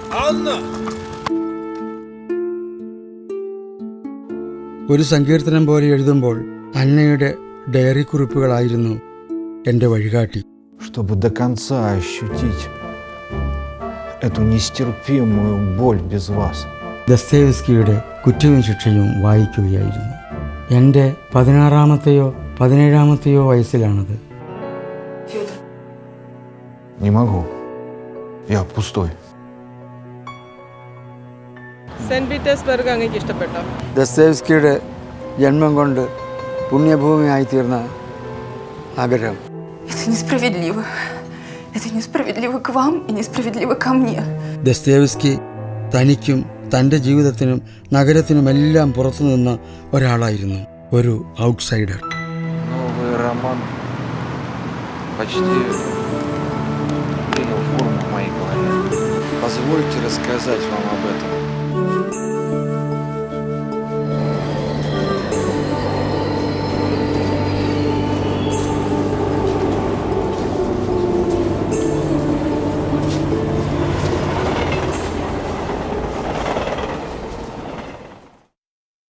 Анна! ഒരു സങ്കീർത്തനം പോലെ എഴുതുമ്പോൾ അന്നയുടെ ഡയറി കുറിപ്പുകളായിരുന്നു എൻ്റെ വഴികാട്ടി чтобы до конца ощутить эту нестерпимую боль без вас. ദസ്തേവസ്കിയുടെ കുറ്റവും ശിക്ഷയും വായിക്കുകയായിരുന്നു എൻ്റെ പതിനാറാമത്തെയോ പതിനേഴാമത്തെയോ വയസ്സിലാണത് Не могу. Я пустой. സെന്റ് പീറ്റേഴ്സ്ബർഗ് അങ്ങേക്ക് ഇഷ്ടപ്പെട്ടോ ദസ്തേവ്സ്കിയുടെ ജന്മം കൊണ്ട് പുണ്യഭൂമിയായിത്തീർന്ന നഗരം Это несправедливо. Это несправедливо к вам и несправедливо ко мне. ദസ്തേവ്സ്കി തനിക്കും തൻ്റെ ജീവിതത്തിനും നഗരത്തിനുമെല്ലാം പുറത്തു നിന്ന ഒരാളായിരുന്നു ഒരു ഔട്ട്സൈഡർ Новый роман почти принял форму в моей голове. Позвольте рассказать вам об этом.